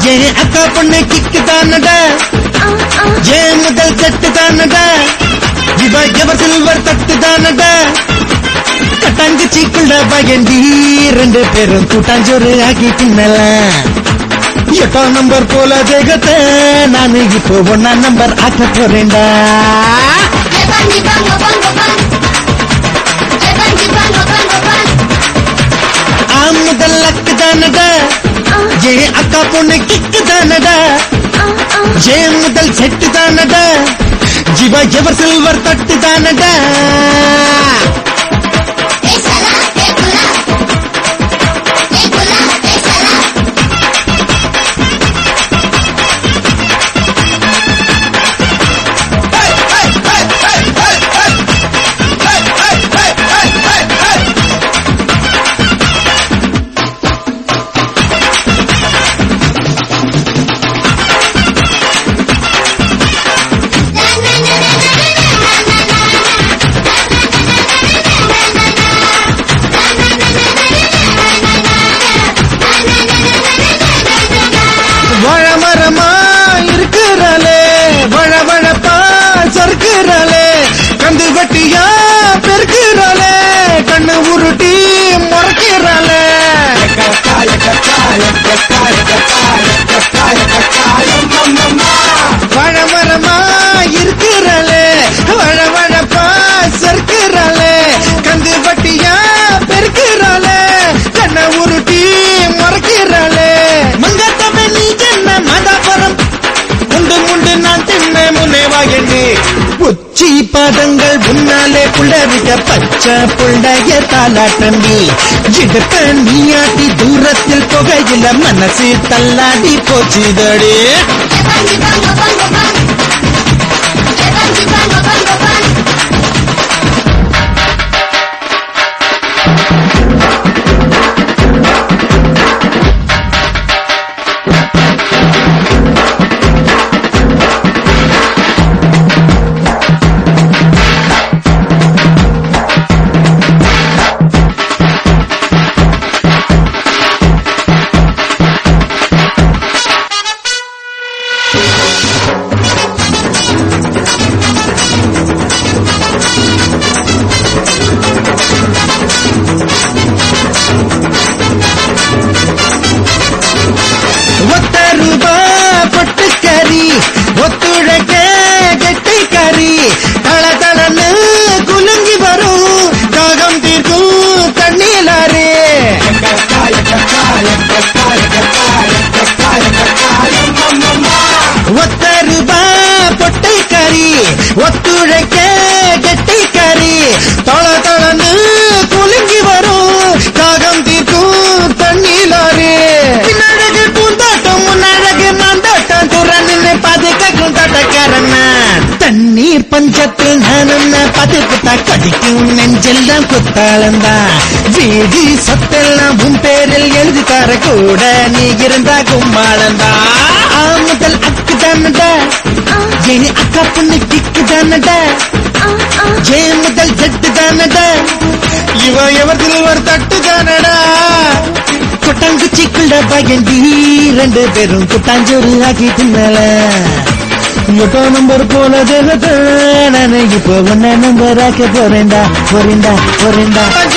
என் அக்கா பொண்ணு கிக்கு தானடா என் முதல் செட்டு தானடா இவ எவர் சில்வர் தட்டு தானடா கட்டாங்குச்சிக்குள்ள பயந்தி ரெண்டு பேரும் கூட்டாஞ்சோறு ஆக்கி தின்னலாம் எட்டாம் நம்பர் போல தேகத்தை நானு இப்போ ஒன்னாம் நம்பர் ஆக்க போறேன்டா ஆ முதல் அக்கு தானடா என் அக்கா பொண்ணு கிக்கு தானடா என் முதல் செட்டு தானடா ஜிவா எவர் சில்வர் தட்டு தானடா வழமரமா இருக்கிறாளே வழ வழப்பா சறுக்கிறாளே கந்து வட்டியா பெருக்கிறாளே கண்ணு உருட்டி முறைக்கிறாளே வழமரமா இருக்கிறாளே வழ வழப்பா சறுக்கிறாளே கந்து வட்டியா பெருக்கிறாளே கண்ண உருட்டி முறைக்கிறாளே மங்காத்தமே நீ என்ன மதாபுரம் முண்டு முண்டு நான் தின்ன முன்னேவா என்று உச்சி பாதங்கள் முன்னாலே புள்ளவிட பச்சை புள்ளைய தாலாட்டம்பி இடுத்த நீயாட்டி தூரத்தில் புகையில மனசு தள்ளாடி போச்சுதடி ஒத்த ரூபா பொட்டுக்கறி ஒத்துழைக்க கெட்டிக்கறி தள தளன்னு குலுங்கி வரும் தாகம் தீர்க்கும் தண்ணீலாரே ஒத்த ரூபா பொட்டுக்கறி ஒத்துழைக்க கெட்டிக்கறி தள தளன்னு குலுங்கி வரும் தாகம் தீர்க்கும் தண்ணீலாரே பின்னழகு பூந்தோட்டம் முன்னழகு மாந்தோட்டம் துறன்னு பாதுகாக்கும் தோட்டக்காரன் நான். தண்ணீர் பஞ்சத்தில் நான் உன்னை பாத்துக்கிட்டா கடிக்கும் நெஞ்செல்லாம் குத்தாளந்தா வீதி சொத்தெல்லாம் உன் பேரில் எழுதி தர கூட நீ இருந்தா கும்மாளந்தா ஆ முதல் அக்கு தானடா என் அக்கா பொண்ணு கிக்கு தானடா என் முதல் ஜட்டு தானடா இவ எவர் சில்வர் தட்டு தானடா கொட்டாங்குச்சிக்குள்ள பயந்தி ரெண்டு பேரும் குட்டாஞ்சோறு ஆக்கி தின்னல எட்டோ நம்பர் போல தேகத்தை நான் இப்போ ஒன்ன நம்பர் ஆக்க போறேன்டா போறேன்டா போறேன்டா